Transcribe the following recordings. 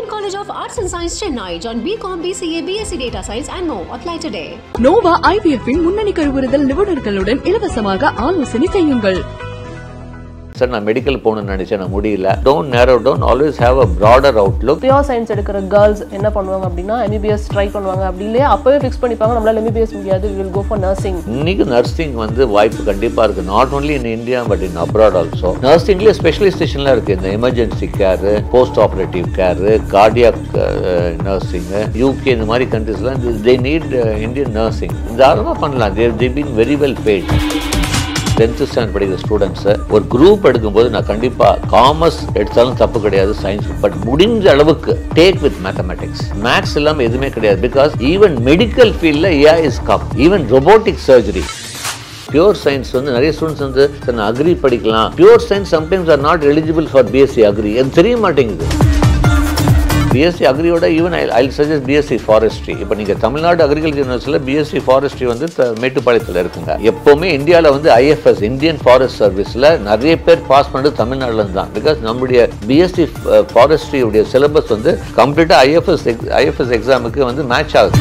Deemed College of Arts and Science, Chennai. Join BCom, BCA, BSc Data Science and more. Apply today. Noah ஐவிஎஃப்பின் முன்னணி கருவுறுதல் நிபுணர்களுடன் இலவசமாக ஆலோசனை செய்யுங்கள் சார் நான் மெடிக்கல் போகணும்னு நினச்சேன் நான் முடியல don't narrow down always have a broader outlook pure science எடுக்கிற கேர்ள்ஸ் என்ன பண்ணுவாங்க அப்படின்னா எம்பிபிஎஸ் ட்ரை பண்ணுவாங்க அப்படி இல்லையா அப்பவே ஃபிக்ஸ் பண்ணிப்பாங்க நம்மளால எம்பிபிஎஸ் முடியாது வில் கோ ஃபார் நர்சிங் இன்னைக்கு நர்சிங் வந்து வாய்ப்பு கண்டிப்பாக இருக்குது not only in India but in abroad also நர்சிங்லேயே ஸ்பெஷலைசேஷன்லாம் இருக்குது இந்த emergency care post operative care cardiac nursing UK இந்த மாதிரி கண்ட்ரீஸ்லாம் தே நீட் இந்தியன் நர்சிங் தாராளமாக பண்ணலாம் there the been very well paid tenth standard படிக்கிற ஸ்டூடெண்ட்ஸை ஒரு குரூப் எடுக்கும்போது நான் கண்டிப்பாக காமர்ஸ் எடுத்தாலும் தப்பு கிடையாது சயின்ஸ் பட் முடிஞ்ச அளவுக்கு டேக் வித் மேத்தமெட்டிக்ஸ் மேக்ஸ் இல்லாமல் எதுவுமே கிடையாது பிகாஸ் ஈவன் மெடிக்கல் ஃபீல்டில் A is come even robotic surgery pure science வந்து நிறைய ஸ்டூடெண்ட்ஸ் வந்து தன்னை அக்ரி படிக்கலாம் pure science sometimes are not eligible for BSc agri எனக்கு தெரிய மாட்டேங்குது பிஎஸ்சி அக்ரியோட even I I suggest BSc forestry இப்போ நீங்கள் தமிழ்நாடு அக்ரிகல்ச்சர் யூனிவர்சிட்டியில் பிஎஸ்சி ஃபாரஸ்ட்ரி வந்து த- மேட்டுப்பாளையத்தில் இருக்குங்க எப்போவுமே இந்தியாவில் வந்து ஐஎஃப்எஸ் இந்தியன் ஃபாரஸ்ட் சர்வீஸில் நிறைய பேர் பாஸ் பண்ணது தமிழ்நாடுலேருந்து தான் பிகாஸ் நம்முடைய பிஎஸ்சி ஃபாரஸ்ட்ரியுடைய சிலபஸ் வந்து கம்ப்ளீட்டாக ஐஎஃப்எஸ் ஐஎஃப்எஸ் எக்ஸாமுக்கு வந்து மேட்ச் ஆகுது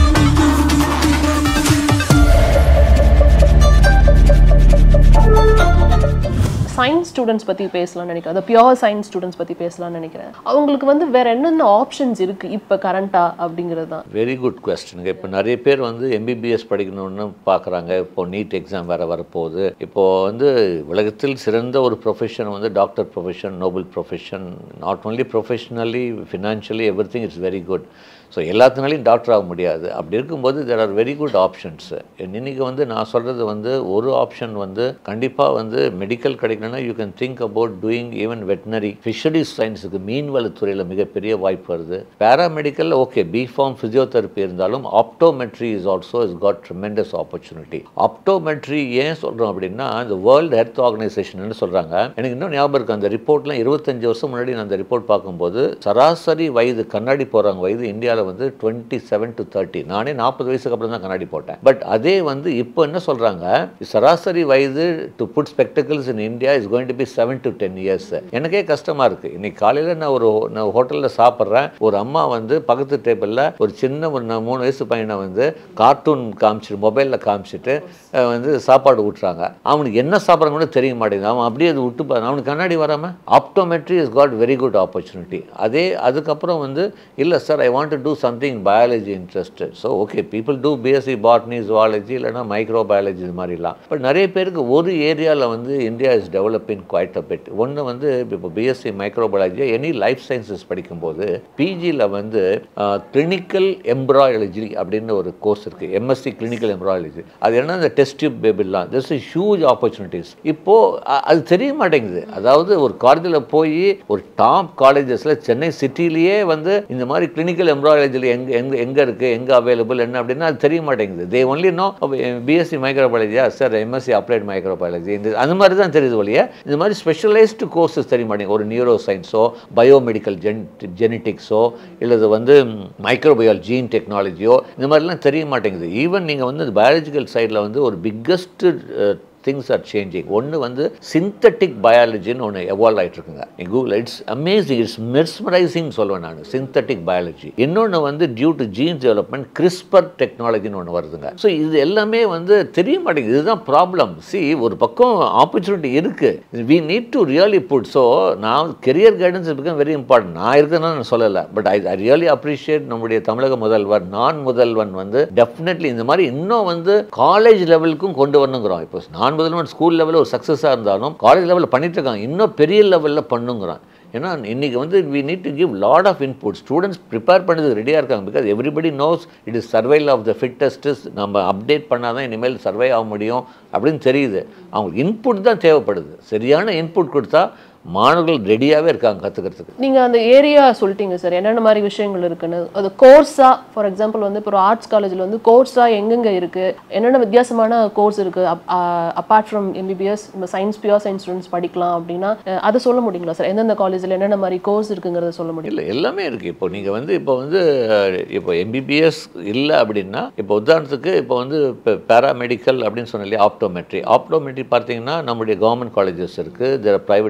சயின்ஸ் ஸ்டூடெண்ட்ஸ் பற்றி பேசலாம்னு நினைக்கிறேன் அந்த பியூர் சயின்ஸ் ஸ்டூடெண்ட்ஸ் பற்றி பேசலாம்னு நினைக்கிறேன் அவங்களுக்கு வந்து வேற என்னென்ன ஆப்ஷன்ஸ் இருக்கு இப்போ கரண்டா அப்படிங்கிறது தான் வெரி குட் கொஸ்டினுங்க இப்போ நிறைய பேர் வந்து எம்பிபிஎஸ் படிக்கணும்னு பார்க்குறாங்க இப்போ நீட் எக்ஸாம் வேறு வரப்போகுது இப்போ வந்து உலகத்தில் சிறந்த ஒரு ப்ரொஃபஷன் வந்து doctor profession noble profession not only professionally financially every thing it's very good so எல்லாத்தினாலையும் டாக்டர் ஆக முடியாது அப்படி இருக்கும்போது there are very good options இன்னைக்கு வந்து நான் சொல்கிறது வந்து ஒரு ஆப்ஷன் வந்து கண்டிப்பாக வந்து மெடிக்கல் கிடைக்கணும்னா you can think about doing even veterinary fisheries சயின்ஸுக்கு மீன்வளத்துறையில் மிகப்பெரிய வாய்ப்பு வருது பேராமெடிக்கல் ஓகே பிஃபார்ம் ஃபிசியோதெரப்பி இருந்தாலும் optometry is also is got tremendous opportunity optometry ஏன் சொல்கிறோம் அப்படின்னா இந்த வேர்ல்டு ஹெல்த் ஆர்கனைசேஷன் சொல்கிறாங்க எனக்கு இன்னும் ஞாபகம் இருக்கு அந்த ரிப்போர்ட்லாம் இருபத்தஞ்சு வருஷம் முன்னாடி நான் அந்த ரிப்போர்ட் பார்க்கும்போது சராசரி வயது கண்ணாடி போகிறவங்க வயது இந்தியாவில் வந்து டுவெண்ட்டி செவன் டு தேர்ட்டி நானே நாற்பது வயசுக்கு அப்புறம் தான் கண்ணாடி போட்டேன் பட் அதே வந்து இப்போ என்ன சொல்கிறாங்க சராசரி வயது to put spectacles in India is going to be seven to ten years எனக்கே கஷ்டமாக இருக்குது இன்னைக்கு காலையில் நான் ஒரு நான் ஹோட்டலில் சாப்பிட்றேன் ஒரு அம்மா வந்து பக்கத்து டேபிளில் ஒரு சின்ன ஒரு நான் மூணு வயசு பையனை வந்து கார்ட்டூன் காமிச்சிட்டு மொபைலில் காமிச்சிட்டு அஹ், வந்து சாப்பாடு ஊட்டுறாங்க அவனுக்கு என்ன சாப்பிட்றாங்க கூட தெரிய மாட்டேங்குது அவன் அப்படியே அது விட்டு பா- அவனுக்கு கண்ணாடி வராமல் optometry is got very good opportunity அதே அதுக்கப்புறம் வந்து இல்லை sir I want to do something biology interested so okay people do BSc botany zoology இல்லைனா மைக்ரோ பயாலஜி இது மாதிரிலாம் பட் நிறைய பேருக்கு ஒரு ஏரியாவில் வந்து India is developing quite a bit ஒன்று வந்து இப்போ BSc microbiology any life sciences படிக்கும்போது பிஜியில் வந்து கிளினிக்கல் எம்ப்ராயாலஜி அப்படின்னு ஒரு கோர்ஸ் இருக்குது எம்எஸ்சி கிளினிக்கல் எம்ப்ராயாலஜி அது என்ன இந்த டெஸ்ட் டியூப் பேபிலாம் திஸ் இஸ் ஹியூஜ் ஆப்பர்ச்சுனிட்டிஸ் இப்போது அது தெரிய மாட்டேங்குது அதாவது ஒரு காலேஜில் போய் ஒரு டாப் காலேஜஸில் சென்னை சிட்டிலேயே வந்து இந்த மாதிரி கிளினிக்கல் எம்ப்ராயாலஜியில் எங்கே எங்கே எங்கே இருக்குது எங்கே அவைலபிள் என்ன அப்படின்னா அது தெரிய மாட்டேங்குது தே ஒன்லி நோ பிஎஸ்சி மைக்ரோபயாலஜியா சார் எம்எஸ்சி அப்ளைட் மைக்ரோபயாலஜி இந்த அந்த மாதிரி தான் தெரியுது ஒழிய இந்த மாதிரி ஸ்பெஷலைஸ்டு கோர்சஸ் தெரிய மாட்டேங்குது ஒரு நியூரோ சயின்ஸோ பயோமெடிக்கல் ஜென் ஜெனட்டிக்ஸோ இல்லது வந்து மைக்ரோபயால் ஜீன் டெக்னாலஜியோ இந்த மாதிரிலாம் தெரிய மாட்டேங்குது ஈவன் நீங்கள் வந்து பயாலஜிக்கல் சைடில் வந்து ஒரு பிக்கஸ்ட் திங்ஸ் ஆர் சேஞ்சிங் ஒன்று வந்து சிந்தட்டிக் பயாலஜின்னு ஒன்று எவால்வ் ஆகிட்டு இருக்குங்க Google it's amazing it's mesmerising சொல்லுவேன் நான் சிந்தட்டிக் பயாலஜி இன்னொன்று வந்து due to gene development CRISPR டெக்னாலஜின்னு ஒன்று வருதுங்க ஸோ இது எல்லாமே வந்து தெரிய மாட்டேங்குது இதுதான் ப்ராப்ளம் சி ஒரு பக்கம் ஆப்பர்ச்சுனிட்டி இருக்குது we need to really put so நான் career guidance become very important நான் இருக்குன்னு நான் சொல்லலை but I I really appreciate நம்முடைய தமிழக முதல்வர் நான் முதல்வன் வந்து டெஃபினெட்லி இந்த மாதிரி இன்னும் வந்து காலேஜ் லெவலுக்கும் கொண்டு வரணுங்கிறோம் இப்போ நான் முதல்வன் ஸ்கூல் லெவலில் ஒரு சக்ஸஸாக இருந்தாலும் காலேஜ் லெவலில் பண்ணிட்டு இருக்காங்க இன்னும் பெரிய லெவலில் பண்ணுங்கிறான் ஏன்னா இன்னைக்கு வந்து we need to give lot of input students prepare பண்ணது ரெடியாக இருக்காங்க because everybody knows it is survival of the fittest நம்ம அப்டேட் பண்ணால் தான் இனிமேல் சர்வை ஆக முடியும் அப்படின்னு தெரியுது அவங்களுக்கு இன்புட் தான் தேவைப்படுது சரியான இன்புட் கொடுத்தா மாணவர்கள் ரெடியாகவே இருக்காங்க கற்றுக்கிறதுக்கு நீங்க அந்த ஏரியா சொல்லிட்டீங்க சார் என்னென்ன மாதிரி விஷயங்கள் இருக்குன்னு அது கோர்ஸா ஃபார் எக்ஸாம்பிள் வந்து இப்போ ஆர்ட்ஸ் காலேஜில் வந்து கோர்ஸா எங்கெங்க இருக்கு என்னென்ன வித்தியாசமான கோர்ஸ் இருக்கு அப்பார்ட் ஃப்ரம் எம்பிபிஎஸ் நம்ம சயின்ஸ் பியூர் சயின்ஸ் ஸ்டூடெண்ட்ஸ் படிக்கலாம் அப்படின்னா அஹ், அதை சொல்ல முடியுங்களா சார் எந்தெந்த காலேஜில் என்னென்ன மாதிரி கோர்ஸ் இருக்குங்கிறத சொல்ல முடியும் இல்லை எல்லாமே இருக்குது இப்போ நீங்கள் வந்து இப்போ வந்து அஹ், இப்போ எம்பிபிஎஸ் இல்லை அப்படின்னா இப்போ உதாரணத்துக்கு இப்போ வந்து இப்போ பேராமெடிக்கல் அப்படின்னு சொன்ன இல்லையா ஆப்டோமெட்ரி ஆப்டோமெட்ரி பார்த்தீங்கன்னா நம்முடைய கவர்மெண்ட் காலேஜஸ் இருக்குது there private deemed university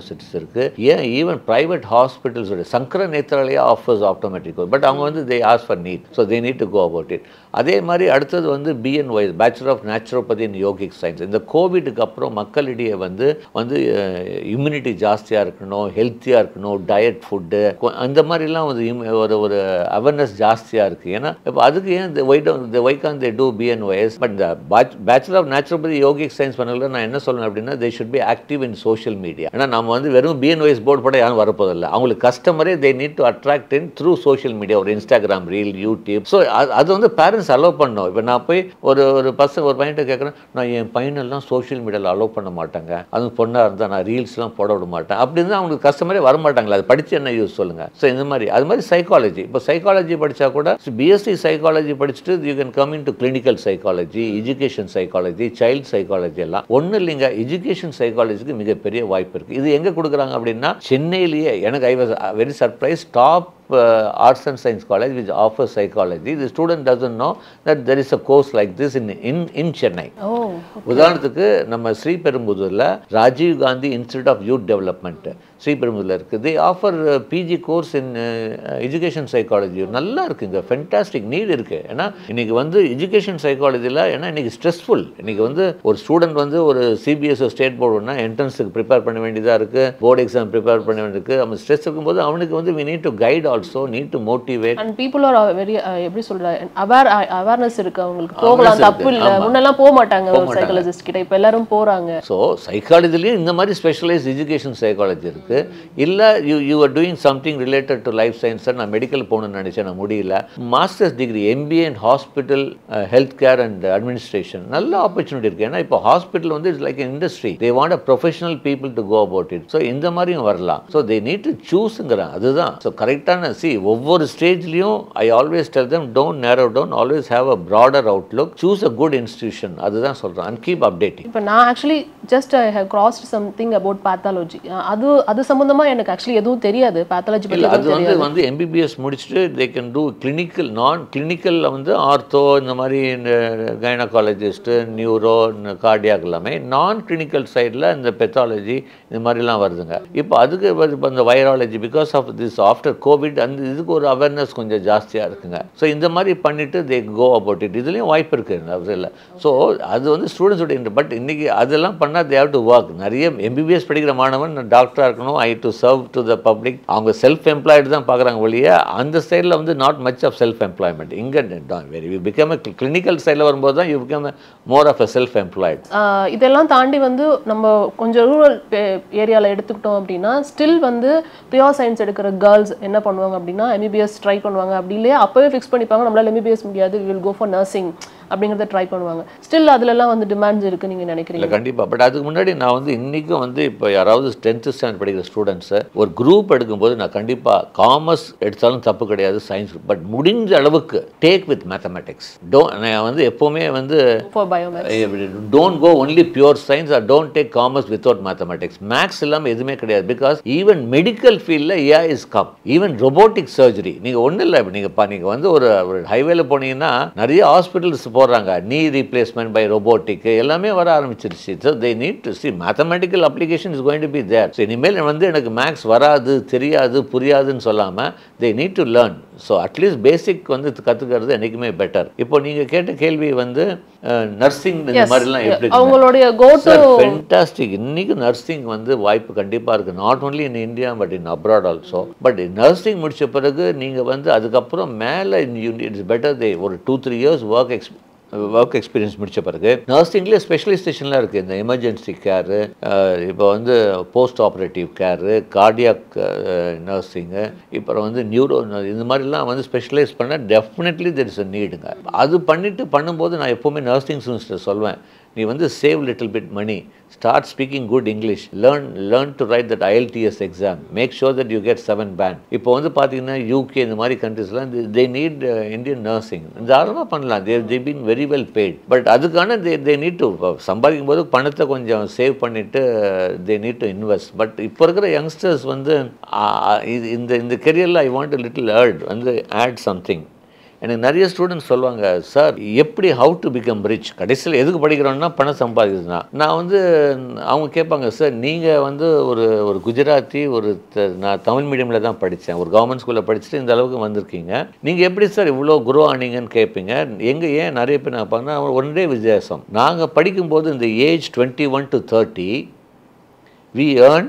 universities இருக்குது ஏன் even private hospitals Sankara Nethralaya offers optometric but அவங்க வந்து they as for need so they need to go about it அதே மாதிரி அடுத்தது வந்து BNY bachelor of naturopathy in yogic science இந்த கோவிடுக்கு அப்புறம் மக்களிடையே வந்து வந்து இம்யூனிட்டி ஜாஸ்தியாக இருக்கணும் ஹெல்த்தியாக இருக்கணும் டயட் ஃபுட்டு அந்த மாதிரிலாம் வந்து im- ஒரு ஒரு அவேர்னஸ் ஜாஸ்தியாக இருக்குது ஏன்னா இப்போ அதுக்கு ஏன் இந்த ஒய் இந்த why can they do BNYS but இந்த bachelor of naturopathy yogic science பண்ணல நான் என்ன சொல்லணும் அப்படின்னா they should be active in social media ஏன்னா நம்ம வந்து வெறும் பிஎன்ஒய்எஸ் போர்டு போட யாரும் வரப்போதில்லை அவங்களுக்கு கஸ்டமரே they need to attract in through social media ஒரு இன்ஸ்டாகிராம் ரீல் யூடியூப் ஸோ அது வந்து பேரண்ட்ஸ் அலோவ் பண்ணோம் இப்போ நான் போய் ஒரு ஒரு பசங்க ஒரு பையன்கிட்ட கேட்குறேன் நான் என் பையனெல்லாம் சோஷியல் மீடியாவில் அலோவ் பண்ண மாட்டாங்க அதுவும் பொண்ணாக இருந்தால் நான் ரீல்ஸ்லாம் போட விட மாட்டேன் அப்படின்னு தான் அவங்களுக்கு கஸ்டமரே வர மாட்டாங்களா அது படித்து என்ன யூஸ் சொல்லுங்கள் ஸோ இந்த மாதிரி அது மாதிரி சைக்காலஜி இப்போ சைக்காலஜி படித்தா கூட பிஎஸ்சி சைக்காலஜி படிச்சுட்டு you can come in to clinical psychology education psychology child psychology எல்லாம் ஒன்றும் இல்லைங்க எஜுகேஷன் சைக்காலஜிக்கு மிகப்பெரிய வாய்ப்பு இருக்குது இது எங்கே கொடுக்குறாங்க அப்படின்னா சென்னையிலேயே எனக்கு I was very surprise top arts and science college which offers psychology the student doesn't know that there is a course like this in in in chennai ஓ உதாரணத்துக்கு நம்ம ஸ்ரீபெரும்புதூரில் Rajiv Gandhi institute of youth development ஸ்ரீபெரும்புதூரில் இருக்குது they offer PG course in education psychology நல்லா இருக்குங்க fantastic NEET இருக்குது ஏன்னா இன்னைக்கு வந்து எஜுகேஷன் சைக்காலஜியில் ஏன்னா இன்னைக்கு ஸ்ட்ரெஸ்ஃபுல் இன்னைக்கு வந்து ஒரு ஸ்டூடெண்ட் வந்து ஒரு சிபிஎஸ்ஓ ஸ்டேட் போர்டுனா என்ட்ரன்ஸுக்கு ப்ரிப்பேர் பண்ண வேண்டியதாக இருக்குது போர்டு எக்ஸாம் ப்ரிப்பேர் பண்ண வேண்டியிருக்கு அவன் ஸ்ட்ரெஸ் இருக்கும்போது அவனுக்கு வந்து we need to guide also need to motivate and people are very எப்படி சொல்ற அவேர் அவேர்னஸ் இருக்கு அவங்களுக்கு போகலாம் Awareness தப்பு இருக்கு. இல்ல ஆமா. முன்னெல்லாம் போக மாட்டாங்க போக ஒரு மாட்டாங்க. சைக்காலஜிஸ்ட் கிட்ட இப்ப எல்லாரும் போறாங்க ஸோ சைக்காலஜிலையும் இந்த மாதிரி ஸ்பெஷலைஸ் எஜுகேஷன் சைக்காலஜி இருக்குது இல்லை you you are doing something related to life science நான் மெடிக்கல் போகணும்னு நினச்சேன் நான் முடியல masters degree MBA and hospital health care and administration நல்ல ஆப்பர்ச்சுனிட்டி இருக்குது ஏன்னா இப்போ ஹாஸ்பிட்டல் வந்து it's like industry they want a professional people to go about it so இந்த மாதிரியும் வரலாம் ஸோ தே நீட் டு சூஸுங்கிறேன் அதுதான் ஸோ கரெக்டான சி ஒவ்வொரு ஸ்டேஜ்லையும் I always tell them don't narrow down always have a broader outlook choose a good institution அதுதான் சொல்கிறேன் அண்ட் கீப் அப்டேட்டிங் இப்போ நான் actually just I have crossed something about pathology அது அது சம்பந்தமா எனக்கு ஆக்சுவலி எதுவும் தெரியாது பேத்தாலஜி பத்தி இல்லை அது எதுவும் வந்து தெரியாது வந்து எம்பிபிஎஸ் முடிச்சுட்டு தே கேன் டூ கிளினிக்கல் நான் கிளினிக்கலில் வந்து ஆர்த்தோ இந்த மாதிரி இந்த கைனகாலஜிஸ்ட்டு நியூரோ கார்டியாக் எல்லாமே நான் கிளினிக்கல் சைடில் இந்த பெத்தாலஜி இந்த மாதிரிலாம் வருதுங்க இப்போ அதுக்கு வந்து இப்போ இந்த virology because of this after COVID அந்த இதுக்கு ஒரு அவேர்னஸ் கொஞ்சம் ஜாஸ்தியாக இருக்குங்க ஸோ இந்த மாதிரி பண்ணிவிட்டு தே கோ அபவுட் இட் இதுலேயும் வாய்ப்பு இருக்குது அது இல்லை ஸோ அது வந்து ஸ்டூடெண்ட்ஸோட பட் இன்றைக்கி அதெல்லாம் பண்ணால் தே ஹேவ் டு ஒர்க் நிறைய எம்பிபிஎஸ் படிக்கிற மாணவன் டாக்டராக இருக்கணும் I to serve to the public அவங்க செல்ஃப் எம்ப்ளாய்டு தான் பார்க்குறாங்க ஒழிய அந்த சைடில் வந்து not much of self employment இங்கே வெரி யூ பிகம் கிளினிக்கல் சைடில் வரும்போது தான் you become more of a self employed ah இதெல்லாம் தாண்டி வந்து நம்ம கொஞ்சம் ரூரல் ஏரியாவில் எடுத்துக்கிட்டோம் அப்படின்னா ஸ்டில் வந்து பியூர் சயின்ஸ் எடுக்கிற கேர்ள்ஸ் என்ன பண்ணுவாங்க அப்படின்னா எம்பிபிஎஸ் ட்ரை பண்ணுவாங்க அப்படி இல்லையா அப்போவே ஃபிக்ஸ் பண்ணிப்பாங்க நம்மளால எம்பிபிஎஸ் முடியாது வில் கோ ஃபார் நர்சிங் அப்படிங்கிறத ட்ரை பண்ணுவாங்க ஸ்டில் அதுலலாம் வந்து டிமாண்ட்ஸ் இருக்கு நீங்க இல்லை நினைக்கிறீங்க கண்டிப்பாக பட் அதுக்கு முன்னாடி நான் வந்து இன்றைக்கும் வந்து இப்போ யாராவது டென்த்து ஸ்டாண்டர்ட் படிக்கிற ஸ்டூடெண்ட்ஸை ஒரு குரூப் எடுக்கும்போது நான் கண்டிப்பாக காமர்ஸ் எடுத்தாலும் தப்பு கிடையாது சயின்ஸ் பட் முடிஞ்ச அளவுக்கு டேக் வித் மேத்தமெட்டிக்ஸ் டோ நான் வந்து எப்போவுமே வந்து for biomaths don't go only pure science or don't take commerce without mathematics maths இல்லாமல் எதுவுமே கிடையாது பிகாஸ் ஈவன் மெடிக்கல் ஃபீல்டில் A is come even robotic surgery நீங்கள் ஒன்றும் இல்லை நீங்கள் இப்போ நீங்கள் வந்து ஒரு ஒரு ஹைவேல போனீங்கன்னா நிறைய ஹாஸ்பிட்டல்ஸ் போடுறாங்க நீ ரீப்ளேஸ்மெண்ட் பை robotic எல்லாமே வர ஆரம்பிச்சிருச்சு so they need to see mathematical application is going to be there so இனிமேல் வந்து எனக்கு மேக்ஸ் வராது தெரியாது புரியாதுன்னு சொல்லாமல் they need to learn so at least basic வந்து கற்றுக்கிறது என்றைக்குமே பெட்டர் இப்போ நீங்கள் கேட்ட கேள்வி வந்து நர்சிங் இந்த Yes. மாதிரிலாம் எப்படி இருக்குங்க? அவங்களுடைய go to- ஃபென்டாஸ்டிக் இன்னைக்கு நர்சிங் வந்து வாய்ப்பு கண்டிப்பாக இருக்குது not only in India but in abroad also but nursing முடிச்ச பிறகு நீங்கள் வந்து அதுக்கப்புறம் மேலே இட்ஸ் பெட்டர் தே ஒரு two three years work ex work experience முடிச்ச பிறகு நர்சிங்லேயே ஸ்பெஷலைசேஷன்லாம் இருக்குது இந்த எமர்ஜென்சி கேரு இப்போ வந்து post operative care cardiac nursing இப்போ வந்து நியூரோ இந்த மாதிரிலாம் வந்து ஸ்பெஷலைஸ் பண்ண டெஃபினெட்லி தெர் இஸ் அ நீடுங்க அது பண்ணிட்டு பண்ணும்போது நான் எப்போவுமே நர்சிங் ஸ்டூடெண்ட்ஸ்ட்டு சொல்வேன் நீ வந்து save little bit money start speaking good English learn learn to write that IELTS exam make sure that you get seven band இப்போ வந்து பார்த்தீங்கன்னா யூகே இந்த மாதிரி கண்ட்ரீஸ்லாம் தே நீட் இந்தியன் நர்சிங் தாராளமாக பண்ணலாம் they they been very well paid but அதுக்கான they they need to சம்பாதிக்கும் போது பணத்தை கொஞ்சம் சேவ் பண்ணிவிட்டு they need to invest but இப்போ இருக்கிற யங்ஸ்டர்ஸ் வந்து ஆ, இது இந்த இந்த கெரியரில் ஐ வாண்ட் லிட்டில் ஏர்ட் வந்து ஆட் சம்திங் எனக்கு நிறைய ஸ்டூடெண்ட்ஸ் சொல்லுவாங்க சார் எப்படி ஹவு டு பிகம் ரிச் கடைசியில் எதுக்கு படிக்கிறோம்னா பணம் சம்பாதிக்குதுன்னா நான் வந்து அவங்க கேட்பாங்க சார் நீங்கள் வந்து ஒரு ஒரு குஜராத்தி ஒரு த- நான் தமிழ் மீடியமில் தான் படித்தேன் ஒரு கவர்மெண்ட் ஸ்கூலில் படிச்சுட்டு இந்த அளவுக்கு வந்திருக்கீங்க நீங்கள் எப்படி சார் இவ்வளோ குரோ ஆனீங்கன்னு கேட்பீங்க எங்கே ஏன் நிறைய பேர் நான் பார்த்தா ஒன்றே வித்தியாசம் நாங்கள் படிக்கும்போது இந்த age twenty one to thirty we earn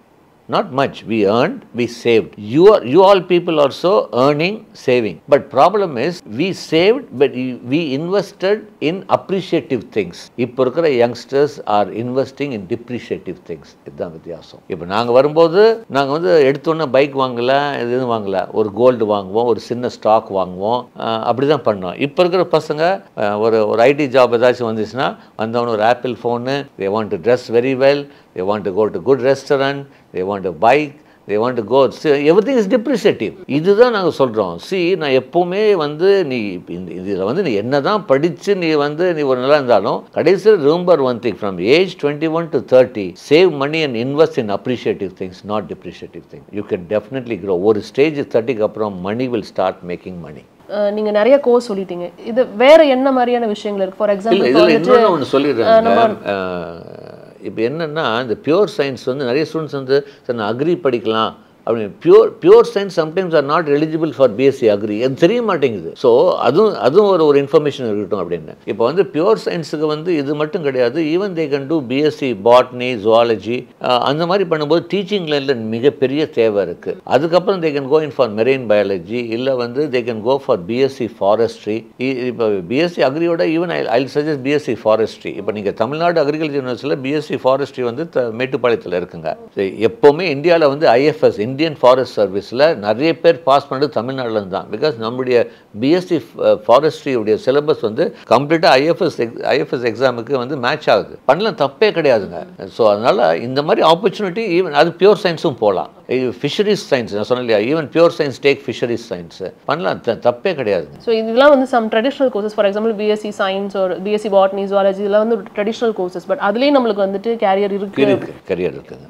not much we earned we saved you are you all people also earning saving but problem is we saved but you- we invested in appreciative things இப்போ இருக்கிற youngsters are investing in depreciative things இதுதான் வித்தியாசம் இப்போ நாங்கள் வரும்போது நாங்கள் வந்து எடுத்தோன்னே பைக் வாங்கல இது எதுவும் வாங்கல ஒரு கோல்டு வாங்குவோம் ஒரு சின்ன ஸ்டாக் வாங்குவோம் அஹ் அப்படி தான் பண்ணோம் இப்போ இருக்கிற பசங்க அஹ் ஒரு ஒரு ஐடி ஜாப் ஏதாச்சும் வந்துச்சுன்னா வந்தவொடனே ஒரு Apple phone they want to dress very well they want to go to good restaurant they want to bike they want to go everything is depreciative இதுதான் நாங்கள் சொல்கிறோம் see நான் எப்போவுமே வந்து நீ இந்த இதில் வந்து நீ என்ன தான் படித்து நீ வந்து நீ ஒரு நல்லா இருந்தாலும் கடைசியில் remember one thing from age twenty one to thirty save money and invest in appreciative things not depreciative thing you can definitely grow ஒரு ஸ்டேஜ் தேர்ட்டிக்கு அப்புறம் money will start making money uh நீங்க நிறைய கோர்ஸ் சொல்லிட்டீங்க இது வேற என்ன மாதிரியான விஷயங்கள் இருக்கு ஃபார் இல்லை எக்ஸாம்பிள் இதில் இன்னொன்று ஒன்று சொல்லிடுறாங்க இப்போ என்னென்னா இந்த பியூர் சயின்ஸ் வந்து நிறைய ஸ்டூடெண்ட்ஸ் வந்து சார் நான் அக்ரி படிக்கலாம் அப்படின்னு pure pure science sometimes are not eligible for BSc agri அது தெரிய மாட்டேங்குது ஸோ அதுவும் அதுவும் ஒரு ஒரு இன்ஃபர்மேஷன் இருக்கட்டும் அப்படின்னு இப்போ வந்து பியூர் சயின்ஸுக்கு வந்து இது மட்டும் கிடையாது even they can do BSc botany zoology அந்த மாதிரி பண்ணும்போது டீச்சிங் லைனில் மிகப்பெரிய தேவை இருக்குது அதுக்கப்புறம் they can go in for marine biology இல்லை வந்து they can go for BSc forestry இப்போ பிஎஸ்சி அக்ரியோட even I I suggest BSc forestry இப்போ நீங்கள் தமிழ்நாடு அக்ரிகல்ச்சர் யூனிவர்சிட்டியில் பிஎஸ்சி ஃபாரஸ்ட்ரி வந்து த- மேட்டுப்பாளையத்தில் இருக்குங்க சரி, எப்போவுமே இந்தியாவில் வந்து ஐஎஃப்எஸ் இந்தியன் ஃபாரஸ்ட் சர்வீஸில் நிறைய பேர் பாஸ் பண்ணது தமிழ்நாட்டில் தான் பிகாஸ் நம்முடைய பிஎஸ்சி ஃபாரஸ்ட்ரி உடைய சிலபஸ் வந்து கம்ப்ளீட்டாக ஐஎஃப்எஸ் ஐஎஃப்எஸ் எக்ஸாமுக்கு வந்து மேட்ச் ஆகுது பண்ணலாம் தப்பே கிடையாதுங்க ஸோ அதனால் இந்த மாதிரி ஆப்பர்ச்சுனிட்டி ஈவன் அது பியூர் சயின்ஸும் போகலாம் ஃபிஷரிஸ் சயின்ஸ் நான் சொன்னேன் இல்லையா even pure science take fisheries science பண்ணலாம் த- தப்பே கிடையாதுங்க ஸோ இதெல்லாம் வந்து some traditional courses for example BSc science ஒரு பிஎஸ்சி பாட்னி ஜுவாலஜி இதெல்லாம் வந்து ட்ரெடிஷ்னல் கோர்சஸ் பட் அதுலேயும் நம்மளுக்கு வந்துட்டு கேரியர் இருக்கு இருக்கு கரியர் இருக்குங்க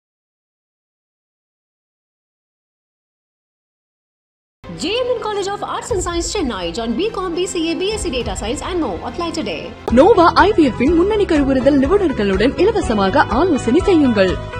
JMN College of Arts and Science Chennai. Join BCom, BCA, BSc Data Science and more. Apply today. Nova IVF முன்னணி கருவுறுதல் நிபுணர்களுடன் இலவசமாக ஆலோசனை செய்யுங்கள்